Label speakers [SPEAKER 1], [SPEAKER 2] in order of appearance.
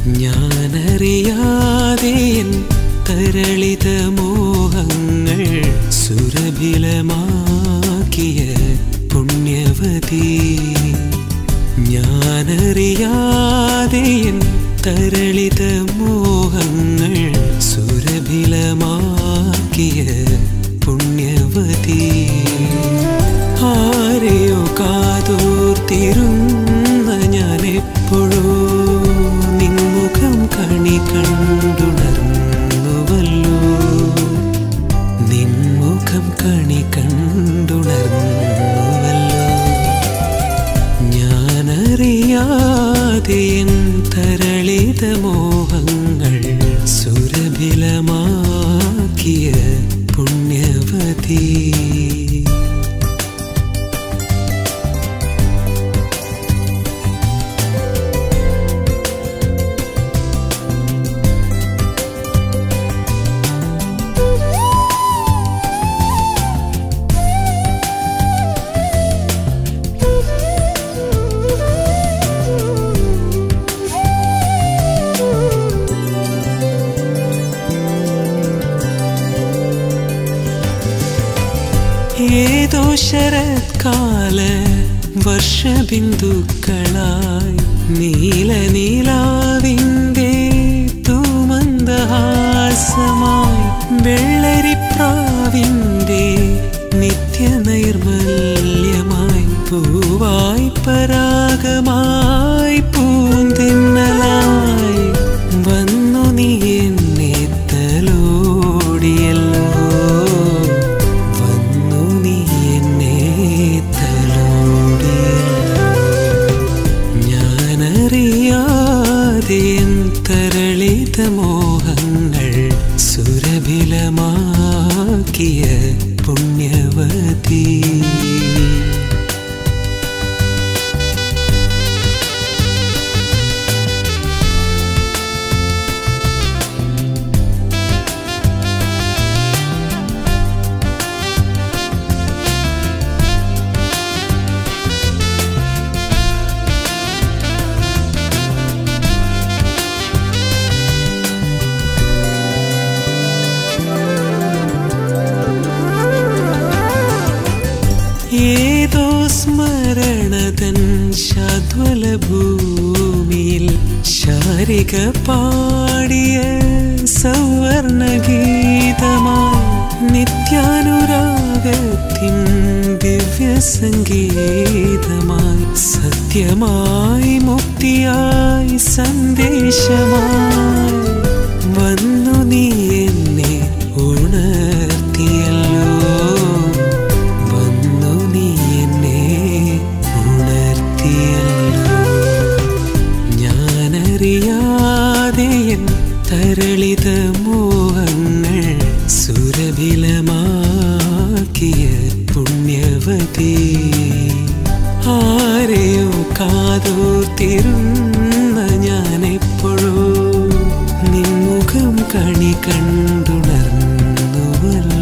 [SPEAKER 1] ഞാനറിയാതെ N തരളിത മോഹങ്ങൾ സുരഭിലമാക്കിയ പുണ്യവതി ഞാനറിയാതെ N തരളിത മോഹങ്ങൾ സുരഭിലമാക്കിയ പുണ്യവതി ആരെയോ കാതോർത്തിരുന്ന ഞാൻ എപ്പോഴോ നിൻമുഖം കണി കണ്ടുണർന്നുവല്ലോ നിൻമുഖം കണി കണ്ടുണർന്നുവല്ലോ ഞാനറിയാതെ എൻ തരളിത മോഹങ്ങൾ സുരഭിലമാക്കിയ പുണ്യവതി ഏതോ ശരത്കാല വർഷബിന്ദുക്കളായി നീല നീലാവിൻ്റെ തൂമന്ദഹാസമായി വെള്ളരിപ്രാവിൻ്റെ നിത്യനൈർമല്യമായി പൂവായി പരാഗമായി പൂന്തെന്നലായി വന്നു നീ എന്നെ തലോടിയല്ലോ വന്നു നീ എന്നെ തലോടിയല്ലോ ഞാനറിയാതെ എൻ തരളിത മോഹങ്ങൾ സുരഭിലമാക്കിയ പുണ്യവതി ഏതോ സ്മരണതൻ ശാദ്വല ഭൂമിയിൽ ശാരിക പാടിയ സൗവർണ ഗീതമായി നിത്യാനുരാഗത്തിൻ ദിവ്യ സംഗീതമായി സത്യമായി മുക്തിയായി സന്ദേശമായി വന്നു നീ എന്നെ ഉണർത്തിയല്ലോ വന്നു നീ എന്നെ ഉണർത്തിയല്ലോ ഞാനറിയാതെ എൻ തരളിത മോഹങ്ങൾ സുരഭിലമാക്കിയ പുണ്യവതി ആരെയോ കാതോർത്തിരുന്ന ഞാൻ എപ്പോഴോ നിൻമുഖം കണി കണ്ടുണർന്നുവല്ലോ